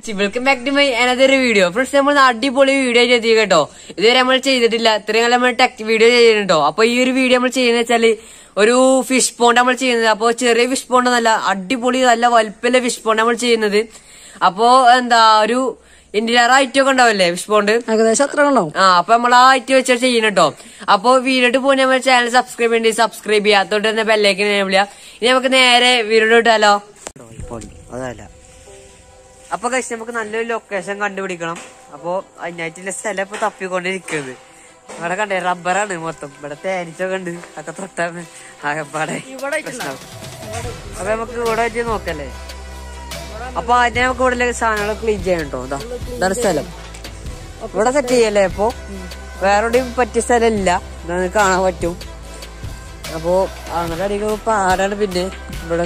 Welcome back to my another video friends നമ്മൾ അടിപൊളി video ചെയ്തി കേട്ടോ ഇതുവരെ നമ്മൾ ചെയ്തിട്ടില്ല ഇത്രയും കാലം നമ്മൾ ടെക് വീഡിയോ ചെയ്തിട്ടുണ്ടോ അപ്പൊ ഈ ഒരു വീഡിയോ നമ്മൾ ചെയ്യുന്ന വെച്ചാല് ഒരു ഫിഷ് പോണ്ട് നമ്മൾ ചെയ്യുന്നത് അപ്പൊ ചെറിയ ഫിഷ് പോണ്ട് നല്ല അടിപൊളി നല്ല വലുപ്പമുള്ള ഫിഷ് പോണ്ട് നമ്മൾ ചെയ്യുന്നത് അപ്പോ എന്താ ഒരു ഇന്ത്യയിലേറെ ഐറ്റം ഒക്കെ ഉണ്ടാവില്ലേ ഫിഷ് പോണ്ട് ഏകദേശം അത്ര ഉണ്ടാവും ആ അപ്പൊ നമ്മൾ ആ ഐറ്റം വെച്ചാൽ ചെയ്യണം കേട്ടോ അപ്പൊ വീഡിയോട്ട് പോകുന്ന നമ്മൾ ചാനൽ സബ്സ്ക്രൈബ് ചെയ്യേണ്ടി സബ്സ്ക്രൈബ് ചെയ്യാത്തോട്ട് തന്നെ ബെല്ലേക്ക് വിളിയാ ഇനി നമുക്ക് നേരെ വീഡിയോ ഇട്ടാലോ അതല്ല അപ്പൊ കഴിച്ച് നമുക്ക് നല്ലൊരു ലൊക്കേഷൻ കണ്ടുപിടിക്കണം അപ്പൊ അതിനായിട്ടുള്ള സ്ഥലം ഇപ്പൊ തപ്പിക്കൊണ്ടിരിക്കുന്നത് ഇവിടെ കണ്ടേ റബ്ബറാണ് മൊത്തം ഇവിടെ തേനിച്ചൊക്കെ ഉണ്ട് അതൊക്കെ തൊട്ടാണ് ആകപ്പാടെ പ്രശ്നം അപ്പൊ നമുക്ക് ഇവിടെ വെച്ച് നോക്കല്ലേ അപ്പൊ ആദ്യം നമുക്ക് ഇവിടെ സാധനങ്ങൾ ക്ലീൻ ചെയ്യണം കേട്ടോ ഇതാ ഇതാണ് സ്ഥലം ഇവിടെ സെറ്റ് ചെയ്യല്ലേ ഇപ്പൊ വേറെ എവിടെയും പറ്റിയ സ്ഥലം ഇല്ല ഇതാണ് കാണാൻ പറ്റും അപ്പോ അങ്ങനെ അധികം പാടാണ് പിന്നെ ഇവിടെ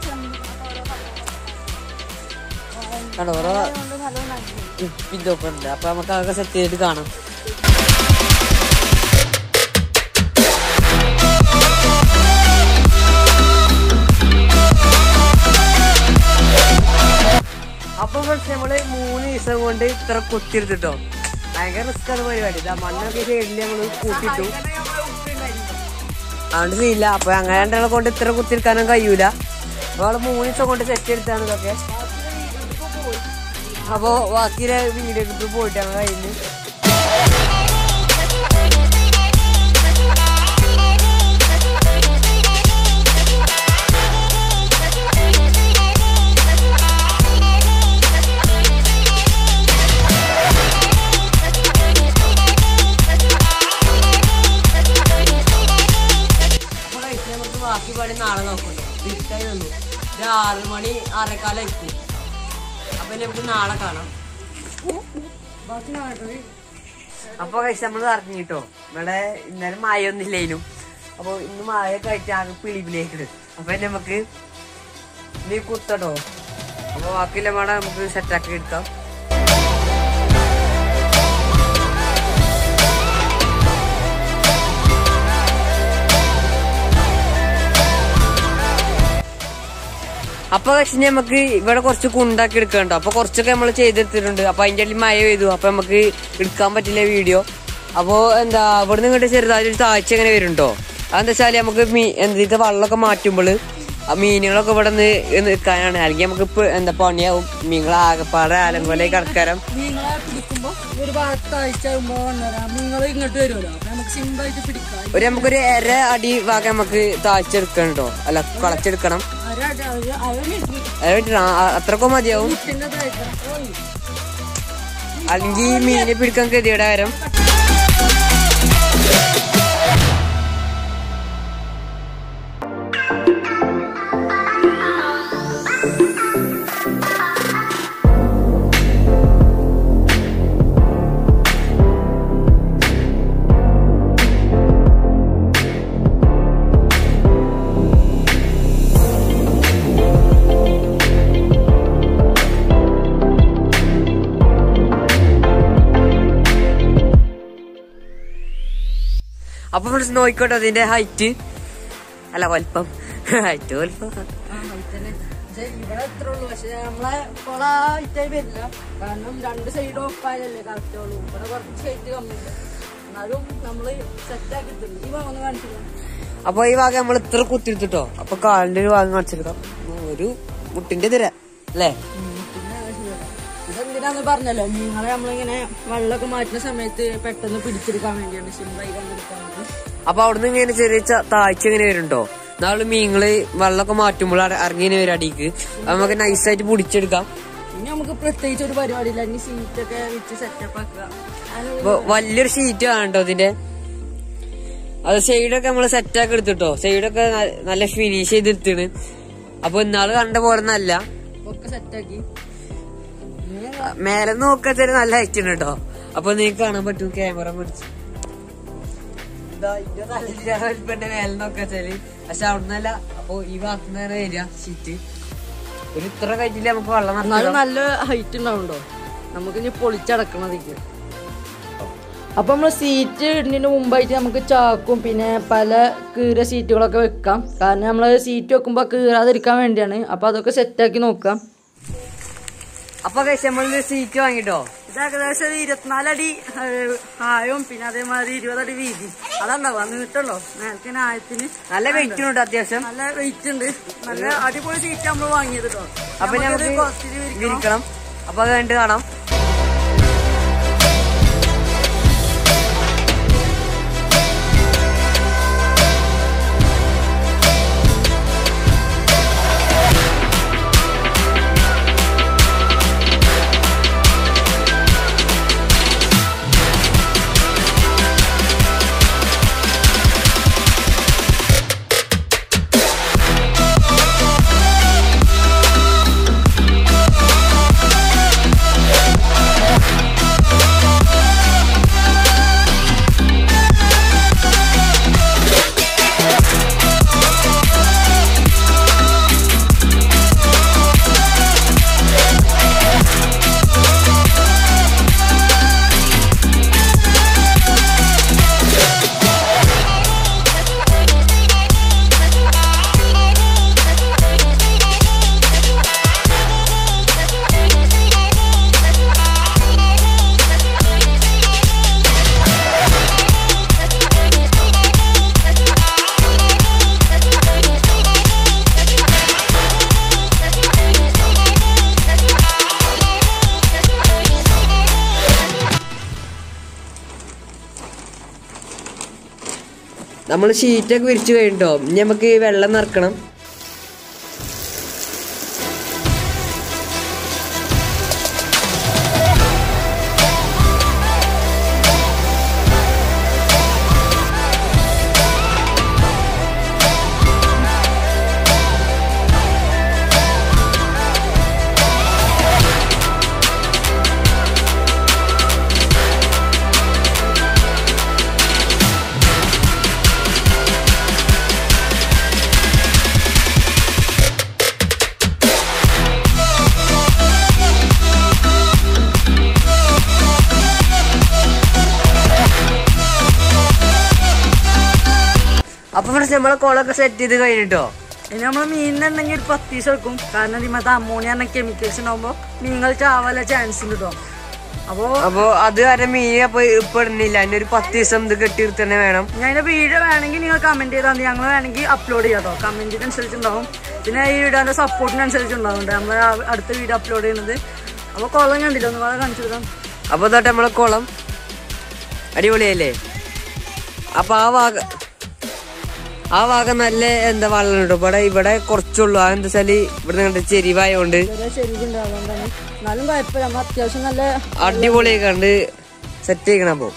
കണ്ടോ ഇവിടെ ഇതൊക്കെ ഉണ്ട് അപ്പൊ നമുക്ക് അതൊക്കെ സെറ്റ് ചെയ്തിട്ട് കാണാം അപ്പൊ പക്ഷെ നമ്മള് മൂന്ന് ദിവസം കൊണ്ട് ഇത്ര കുത്തിയെടുത്തിട്ടോ ഭയങ്കര റിസ്ക് ആണ് പരിപാടി ഇതാ മണ്ണൊക്കെ സൈഡിൽ നമ്മള് കൂട്ടിട്ടു അതുകൊണ്ട് ചെയ്യില്ല അപ്പൊ അങ്ങനെ രണ്ടാളെ കൊണ്ട് ഇത്ര കുത്തിയെടുക്കാനും കഴിയൂല അപ്പൊ നമ്മള് മൂന്ന് ദിവസം കൊണ്ട് സെറ്റ് എടുത്താണ് ഇതൊക്കെ അപ്പൊ ബാക്കി വീഡിയോ ക്ലിപ്പ് പോയിട്ടാണ് കഴിഞ്ഞ് അപ്പൊ കഴിച്ച് നമുക്ക് ബാക്കി പണി നാളെ നോക്കണ്ടോ തിരിച്ചായി നിന്നു ഒരു ആറ് മണി ആറേക്കാലം എത്തും അപ്പൊ ഇനി നമുക്ക് നാളെ കാണാം അപ്പൊ കഴിച്ച് നമ്മൾ അറിഞ്ഞിട്ടോ ഇവിടെ ഇന്നലെ മഴയൊന്നും ഇല്ലേനും അപ്പൊ ഇന്ന് മഴ കഴിച്ച് ആകെ പിളിപിലേക്ക് അപ്പൊ ഇനി നമുക്ക് നീ കുത്തട്ടോ അപ്പൊ ബാക്കിയുള്ള മഴ നമുക്ക് സെറ്റാക്കി എടുക്കാം അപ്പൊ പക്ഷെ നമുക്ക് ഇവിടെ കുറച്ച് കുണ്ടാക്കി എടുക്കണ്ടോ അപ്പൊ കുറച്ചൊക്കെ നമ്മൾ ചെയ്തെടുത്തിട്ടുണ്ട് അപ്പൊ അതിന്റെ ഇടയിൽ മഴ പെയ്തു അപ്പൊ നമുക്ക് എടുക്കാൻ പറ്റില്ല വീഡിയോ അപ്പൊ എന്താ ഇവിടെ നിന്ന് ചെറുതായിട്ട് ഒരു താഴ്ച എങ്ങനെ വരുന്നുണ്ടോ അതെന്താ വെച്ചാല് നമുക്ക് മീ എന്താ വെള്ളമൊക്കെ മാറ്റുമ്പോൾ ആ മീനുകളൊക്കെ ഇവിടെ നിന്ന് നിൽക്കാനാണ് അല്ലെങ്കിൽ നമുക്ക് ഇപ്പൊ എന്താ പണിയാവും മീനുകൾ ആകെപ്പാടെ ആലങ്കോലേക്ക് കടക്കാരം നിങ്ങളെ പിടിക്കുമ്പോ ഒരു ഭാഗത്ത് ആഴ്ച ആകുമ്പോ വന്നേരാം നിങ്ങൾ ഇങ്ങോട്ട് വരുമല്ലോ അപ്പൊ നമുക്ക് സിമ്പിൾ ആയിട്ട് പിടിക്കാം ഒരു നമുക്കൊരു എര അടി ഭാഗം നമുക്ക് താഴ്ചെടുക്കണം കേട്ടോ അല്ല കളച്ചെടുക്കണം അര അര അര മിനിറ്റ് അത് പറ്റില്ല. ആ- അത്രക്കും മതിയാവും മിനിറ്റിന്റെ താഴ്ച ഓയ്. അല്ലെങ്കിൽ ഈ മീനെ പിടിക്കാൻ ഗതിയുടെ കാരം അപ്പൊ ഫ്രണ്ട്സ് നോക്കിക്കോട്ടെ അതിന്റെ ഹൈറ്റ് അല്ല വലിപ്പം ഹൈറ്റ് വലിപ്പം ആ, ഹൈറ്റന്നെ. പക്ഷേ ഇവിടെ എത്ര ഉള്ളൂ പക്ഷെ നമ്മളെ കൊള ഹൈറ്റായി വരില്ല കാരണം രണ്ട് സൈഡ് ഒപ്പായാലല്ലേ കറക്റ്റ് ഉള്ളൂ ഇവിടെ കുറച്ച് ഹൈറ്റ് കമ്മിയുണ്ട് എന്നാലും നമ്മള് സെറ്റ് ആക്കിയിട്ടുണ്ട് ഈ ഭാഗം ഒന്ന് കാണിച്ചില്ല അപ്പൊ ഈ ഭാഗം നമ്മൾ ഇത്ര കുത്തിരിത്തിട്ടോ അപ്പൊ കാലിന്റെ ഒരു ഭാഗം കാണിച്ചെടുക്കാം ഒരു മുട്ടിന്റെ തിര അല്ലേ പിന്നെ ഇതെന്തിനാന്ന് പറഞ്ഞല്ലോ നിങ്ങളെ നമ്മളിങ്ങനെ വെള്ളമൊക്കെ മാറ്റുന്ന സമയത്ത് പെട്ടെന്ന് പിടിച്ചെടുക്കാൻ വേണ്ടിയാണ് സിമ്പിളായി കണ്ടെടുക്കാൻ വേണ്ടി അപ്പൊ അവിടുന്ന് ഇങ്ങനെ ചെറിയ ച- താഴ്ച ഇങ്ങനെ വരുന്നുണ്ടോ നാളെ മീനുകള് വെള്ളമൊക്കെ മാറ്റുമ്പോൾ ഇറങ്ങി വരും അടിക്ക് അത് നമുക്ക് നൈസായിട്ട് പിടിച്ചെടുക്കാം ഇനി നമുക്ക് പ്രത്യേകിച്ച് ഒരു പരിപാടിയില്ല ഇനി സീറ്റൊക്കെ വെച്ച് സെറ്റപ്പ് ആക്കുക അതിനുള്ള അപ്പൊ വലിയൊരു ഷീറ്റ് കാണട്ടോ ഇതിന്റെ അത് സൈഡൊക്കെ നമ്മള് സെറ്റാക്കി എടുത്തിട്ടോ സൈഡൊക്കെ ന- നല്ല ഫിനിഷ് ചെയ്തെടുത്താണ് അപ്പൊ ഇന്നാള് കണ്ട പോലെ നല്ല ഒക്കെ സെറ്റാക്കി മേലെ നോക്കാൻ ചെറിയ നല്ല ഹൈറ്റ് ഉണ്ട് കേട്ടോ അപ്പൊ നിങ്ങൾക്ക് കാണാൻ പറ്റും ക്യാമറ പിടിച്ച് മേലെ നോക്കാൻ വെച്ചാല് പക്ഷെ അവിടുന്നല്ല അപ്പൊ ഈ ഭാഗത്തുനിന്ന് തന്നെ വരിക ഷീറ്റ് ഒരു ഇത്ര കയറ്റില്ല നമുക്ക് വെള്ളം എന്നാലും നടത്താം നല്ല ഹൈറ്റ് ഉണ്ടാവുണ്ടോ നമുക്ക് ഇനി പൊളിച്ചടക്കണതിക്ക് അപ്പൊ നമ്മള് സീറ്റ് ഇടുന്നതിന് മുമ്പായിട്ട് നമുക്ക് ചാക്കും പിന്നെ പല കീറിയ സീറ്റുകളൊക്കെ വെക്കാം കാരണം നമ്മള് സീറ്റ് വെക്കുമ്പോ കീറാതിരിക്കാൻ വേണ്ടിയാണ് അപ്പൊ അതൊക്കെ സെറ്റാക്കി നോക്കാം അപ്പൊ കഴിച്ച് നമ്മളൊരു സീറ്റ് വാങ്ങിട്ടോ ഇത് ഏകദേശം ഒരു ഇരുപത്തിനാലടി ഏഹ്, ആഴവും പിന്നെ അതേമാതിരി ഇരുപതടി വീതി അതുണ്ടാവുക നീട്ടുള്ളൂ നേരത്തെ ആയത്തിന് നല്ല വെയിറ്റ് ഉണ്ട് അത്യാവശ്യം നല്ല വെയിറ്റ് ഉണ്ട് നല്ല അടിപൊളി സീറ്റ് നമ്മൾ വാങ്ങിയത് കേട്ടോ അപ്പൊ നമുക്കിത് നമുക്ക് കുറച്ചിട്ട് വിരിക്കണം. വിരിക്കണം അപ്പൊ അത് കണ്ടിട്ട് കാണാം നമ്മൾ ഷീറ്റൊക്കെ വിരിച്ചു കഴിഞ്ഞിട്ടോ ഇനി നമുക്ക് ഈ വെള്ളം നിറക്കണം അപ്പൊ ഫ്രണ്ട്സ് നമ്മളെ കോളൊക്കെ സെറ്റ് ചെയ്ത് കഴിഞ്ഞിട്ടോ ഇനി നമ്മൾ മീനിനുണ്ടെങ്കിൽ ഒരു പത്ത് പീസ് എടുക്കും കാരണം ഇതിമത്തെ അമ്മോണിയ എന്ന കെമിക്കൽസ് ഉണ്ടാകുമ്പോൾ മീനുകൾ ചാവാനുള്ള ചാൻസ് ഉണ്ട് കേട്ടോ അപ്പോൾ അപ്പൊ അത് കാരണം മീൻ അപ്പൊ ഇപ്പൊ ഇടുന്നില്ല അതിന് ഒരു പത്ത് ദിവസം ഇത് കെട്ടി തന്നെ വേണം ഞാൻ അതിന്റെ വീഡിയോ വേണമെങ്കിൽ നിങ്ങൾ കമന്റ് ചെയ്താൽ മതി ഞങ്ങൾ വേണമെങ്കിൽ അപ്ലോഡ് ചെയ്യാം കേട്ടോ കമന്റിനനുസരിച്ച് ഉണ്ടാവും പിന്നെ ഈ വീഡിയോന്റെ സപ്പോർട്ടിനനുസരിച്ച് ഉണ്ടാവുന്നുണ്ട് നമ്മൾ അടുത്ത വീഡിയോ അപ്ലോഡ് ചെയ്യുന്നത് അപ്പോൾ കൊള്ളം കണ്ടില്ല ഒന്ന് വളരെ കാണിച്ചു തരാം അപ്പൊ തൊട്ട് നമ്മളെ കുളം അടിപൊളിയല്ലേ അപ്പൊ ആ ഭാഗ ആ ഭാഗം നല്ല എന്താ വെള്ളം കേട്ടോ ഇവിടെ ഇവിടെ കുറച്ചുള്ളൂ അതെന്താ വെച്ചാല് ഇവിടെ നിങ്ങളുടെ ചെരിവായോണ്ട് ചെറിയ ശരിക്കുണ്ട് അതുകൊണ്ടാണ് എന്നാലും കുഴപ്പമില്ല നമ്മൾ അത്യാവശ്യം നല്ല അടിപൊളിയൊക്കെ കണ്ട് സെറ്റ് ചെയ്യണം അപ്പൊ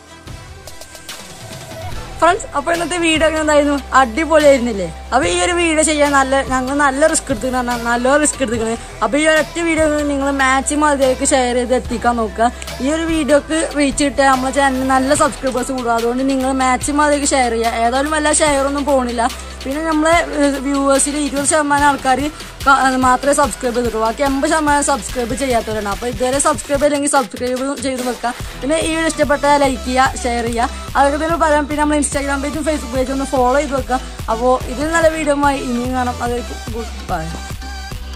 ഫ്രണ്ട്സ് അപ്പൊ ഇന്നത്തെ വീഡിയോ ഒക്കെ എന്തായിരുന്നു അടിപൊളിയായിരുന്നില്ലേ അപ്പൊ ഈ ഒരു വീഡിയോ ചെയ്യാൻ നല്ല ഞങ്ങൾ നല്ല റിസ്ക് എടുത്തിട്ട് പറഞ്ഞാൽ നല്ല റിസ്ക് എടുത്തിക്കണ് അപ്പൊ ഈ ഒരൊറ്റ വീഡിയോ നിങ്ങൾ മാക്സിമം അതിലേക്ക് ഷെയർ ചെയ്ത് എത്തിക്കാൻ നോക്കുക ഈ ഒരു വീഡിയോക്ക് റീച്ച് കിട്ടിയാൽ നമ്മളെ ചാനലിൽ നല്ല സബ്സ്ക്രൈബേഴ്സ് കൂടുക അതുകൊണ്ട് നിങ്ങൾ മാക്സിമം അതിലേക്ക് ഷെയർ ചെയ്യുക ഏതായാലും വല്ല ഷെയർ ഒന്നും പോണില്ല പിന്നെ നമ്മളെ വ്യൂവേഴ്സിൽ ഇരുപത് ശതമാനം ആൾക്കാർ മാത്രമേ സബ്സ്ക്രൈബ് ചെയ്തിട്ടുള്ളൂ ബാക്കി എൺപത് ശതമാനം സബ്സ്ക്രൈബ് ചെയ്യാത്തവരാണ് അപ്പോൾ ഇതുവരെ സബ്സ്ക്രൈബ് ചെയ്യില്ലെങ്കിൽ സബ്സ്ക്രൈബ് ചെയ്ത് വെക്കുക പിന്നെ ഈ വീഡിയോ ഇഷ്ടപ്പെട്ടാൽ ലൈക്ക് ചെയ്യുക ഷെയർ ചെയ്യുക അതൊക്കെ തന്നെ പറയാം പിന്നെ നമ്മൾ ഇൻസ്റ്റാഗ്രാം പേജും ഫേസ്ബുക്ക് പേജും ഒന്ന് ഫോളോ ചെയ്ത് വെക്കുക അപ്പോൾ ഇതിൽ നല്ല വീഡിയോ ഇനിയും കാണാം അതായിരിക്കും ഗുഡ് ബൈ